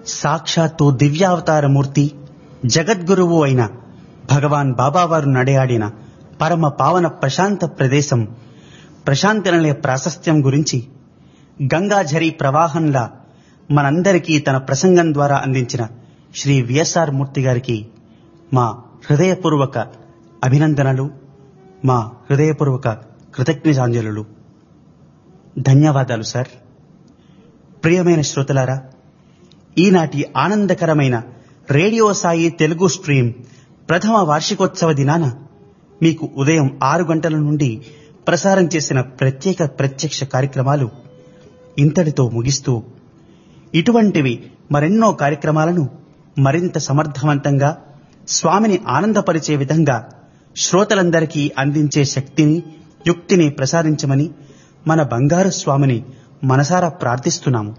సాక్షాత్తు దివ్యావతారమూర్తి జగద్గురువు అయిన భగవాన్ బాబావారు నడయాడిన పరమ పావన ప్రశాంత ప్రదేశం ప్రశాంతనలే ప్రాశస్త్యం గురించి గంగాఝరి ప్రవాహంలా మనందరికీ తన ప్రసంగం ద్వారా అందించిన శ్రీ విఎస్ఆర్ మూర్తి గారికి మా హృదయపూర్వక అభినందనలు మా హృదయపూర్వక కృతజ్ఞతాంజలులు ధన్యవాదాలు సార్ ప్రియమైన శ్రోతలారా ఈనాటి ఆనందకరమైన రేడియో సాయి తెలుగు స్ట్రీమ్ ప్రథమ వార్షికోత్సవ దినాన మీకు ఉదయం ఆరు గంటల నుండి ప్రసారం చేసిన ప్రత్యేక ప్రత్యక్ష కార్యక్రమాలు ఇంతటితో ముగిస్తూ ఇటువంటివి మరెన్నో కార్యక్రమాలను మరింత సమర్థవంతంగా స్వామిని ఆనందపరిచే విధంగా శ్రోతలందరికీ అందించే శక్తిని యుక్తిని ప్రసాదించమని మన బంగారు స్వామిని మనసారా ప్రార్థిస్తున్నాము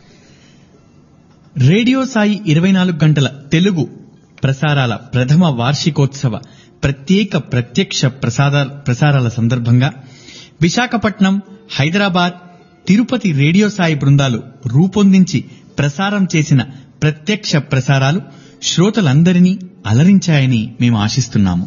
రేడియో సాయి ఇరవై నాలుగు గంటల తెలుగు ప్రసారాల ప్రథమ వార్షికోత్సవ ప్రత్యేక ప్రత్యక్ష ప్రసాద ప్రసారాల సందర్భంగా విశాఖపట్నం హైదరాబాద్ తిరుపతి రేడియో సాయి బృందాలు రూపొందించి ప్రసారం చేసిన ప్రత్యక్ష ప్రసారాలు శ్రోతలందరినీ అలరించాయని మేము ఆశిస్తున్నాము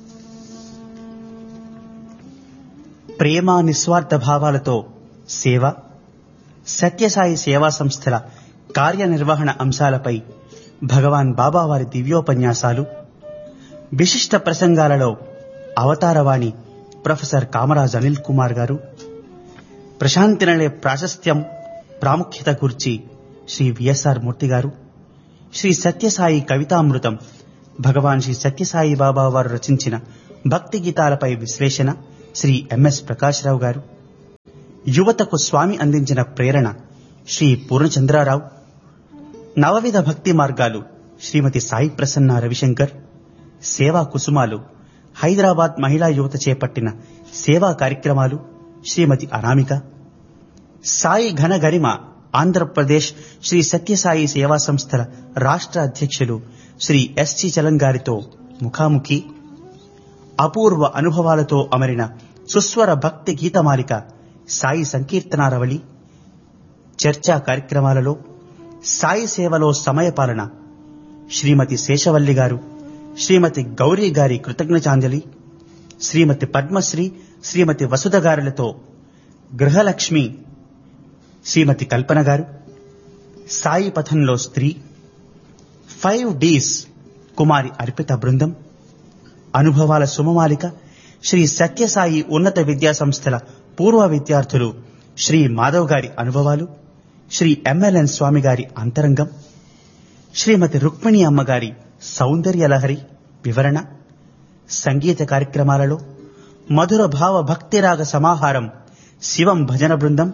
ప్రేమ నిస్వార్థ భావాలతో సేవ సత్యసాయి సేవా సంస్థల కార్యనిర్వహణ అంశాలపై భగవాన్ బాబావారి దివ్యోపన్యాసాలు విశిష్ట ప్రసంగాలలో అవతారవాణి ప్రొఫెసర్ కామరాజ్ అనిల్ కుమార్ గారు ప్రశాంతినలే ప్రాశస్త్యం ప్రాముఖ్యత గురించి శ్రీ విఎస్ఆర్ మూర్తి గారు శ్రీ సత్యసాయి కవితామృతం భగవాన్ శ్రీ సత్యసాయి బాబా వారు రచించిన భక్తి గీతాలపై విశ్లేషణ శ్రీ ఎంఎస్ ప్రకాశ్రావు గారు యువతకు స్వామి అందించిన ప్రేరణ శ్రీ పూర్ణచంద్రారావు నవవిధ భక్తి మార్గాలు శ్రీమతి సాయి ప్రసన్న రవిశంకర్ సేవా కుసుమాలు హైదరాబాద్ మహిళా యువత చేపట్టిన సేవా కార్యక్రమాలు శ్రీమతి అనామిక సాయి ఘన గరిమ ఆంధ్రప్రదేశ్ శ్రీ సత్యసాయి సేవా సంస్థల రాష్ట్ర అధ్యక్షులు శ్రీ ఎస్జి చలం గారితో ముఖాముఖి అపూర్వ అనుభవాలతో అమరిన సుస్వర భక్తి గీతమాలిక సాయి సంకీర్తనారవళి చర్చా కార్యక్రమాలలో సాయి సేవలో సమయపాలన శ్రీమతి శేషవల్లి గారు శ్రీమతి గౌరీ గారి కృతజ్ఞతాంజలి శ్రీమతి పద్మశ్రీ శ్రీమతి వసుధ గారులతో గృహలక్ష్మి శ్రీమతి కల్పన గారు సాయి పథంలో స్త్రీ ఫైవ్ డీస్ కుమారి అర్పిత బృందం అనుభవాల సుమమాలిక శ్రీ సత్యసాయి ఉన్నత విద్యా సంస్థల పూర్వ విద్యార్థులు శ్రీ మాధవ్ గారి అనుభవాలు శ్రీ ఎంఎల్ఎన్ స్వామి గారి అంతరంగం శ్రీమతి రుక్మిణి అమ్మగారి సౌందర్య లహరి వివరణ సంగీత కార్యక్రమాలలో మధుర భావ భక్తిరాగ సమాహారం శివం భజన బృందం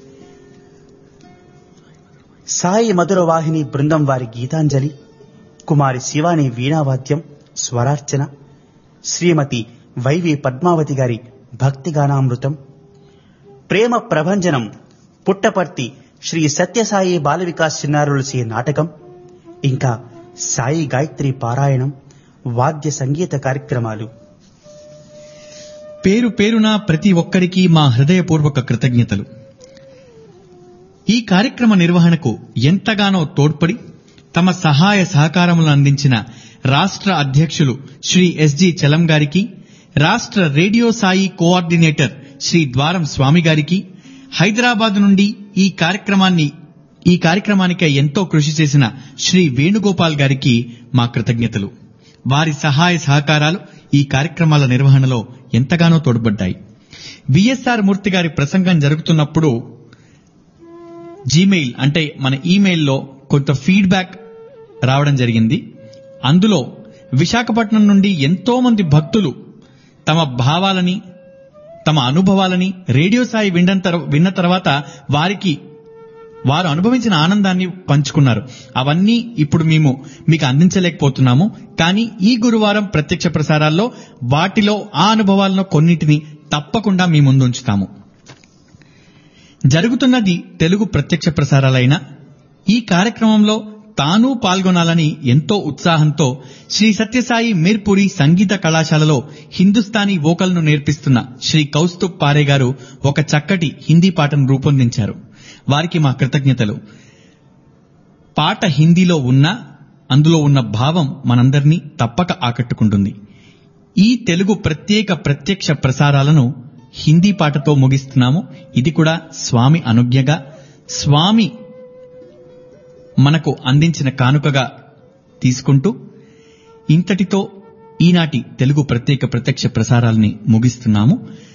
సాయి మధుర వాహిని బృందం వారి గీతాంజలి కుమారి శివాని వీణావాద్యం స్వరార్చన శ్రీమతి వైవి పద్మావతి గారి భక్తిగానామృతం ప్రేమ ప్రభంజనం పుట్టపర్తి శ్రీ సత్యసాయి బాల వికాస్ చిన్నారులసి నాటకం ఇంకా సాయి గాయత్రి పారాయణం వాద్య సంగీత కార్యక్రమాలు పేరు పేరున ప్రతి ఒక్కరికి మా హృదయపూర్వక కృతజ్ఞతలు ఈ కార్యక్రమ నిర్వహణకు ఎంతగానో తోడ్పడి తమ సహాయ సహకారములను అందించిన రాష్ట్ర అధ్యక్షులు శ్రీ ఎస్జి చలం గారికి రాష్ట్ర రేడియో సాయి కోఆర్డినేటర్ శ్రీ ద్వారం స్వామి గారికి హైదరాబాద్ నుండి ఈ కార్యక్రమాన్ని ఈ కార్యక్రమానికి ఎంతో కృషి చేసిన శ్రీ వేణుగోపాల్ గారికి మా కృతజ్ఞతలు వారి సహాయ సహకారాలు ఈ కార్యక్రమాల నిర్వహణలో ఎంతగానో తోడ్పడ్డాయి విఎస్ఆర్ మూర్తి గారి ప్రసంగం జరుగుతున్నప్పుడు జీమెయిల్ అంటే మన ఈమెయిల్లో కొంత ఫీడ్బ్యాక్ రావడం జరిగింది అందులో విశాఖపట్నం నుండి ఎంతో మంది భక్తులు తమ భావాలని తమ అనుభవాలని రేడియో సాయి వినడం తర్వా- విన్న తర్వాత వారికి వారు అనుభవించిన ఆనందాన్ని పంచుకున్నారు అవన్నీ ఇప్పుడు మేము మీకు అందించలేకపోతున్నాము కానీ ఈ గురువారం ప్రత్యక్ష ప్రసారాల్లో వాటిలో ఆ అనుభవాలను కొన్నిటిని తప్పకుండా మీ ముందు ఉంచుతాము జరుగుతున్నది తెలుగు ప్రత్యక్ష ప్రసారాలైన ఈ కార్యక్రమంలో తాను పాల్గొనాలని ఎంతో ఉత్సాహంతో శ్రీ సత్యసాయి మీర్పురి సంగీత కళాశాలలో హిందుస్థానీ వోకల్ను నేర్పిస్తున్న శ్రీ కౌస్తుబ్ పారే గారు ఒక చక్కటి హిందీ పాటను రూపొందించారు వారికి మా కృతజ్ఞతలు పాట హిందీలో ఉన్నా అందులో ఉన్న భావం మనందరినీ తప్పక ఆకట్టుకుంటుంది ఈ తెలుగు ప్రత్యేక ప్రత్యక్ష ప్రసారాలను హిందీ పాటతో ముగిస్తున్నాము ఇది కూడా స్వామి అనుజ్ఞగా స్వామి మనకు అందించిన కానుకగా తీసుకుంటూ ఇంతటితో ఈనాటి తెలుగు ప్రత్యేక ప్రత్యక్ష ప్రసారాల్ని ముగిస్తున్నాము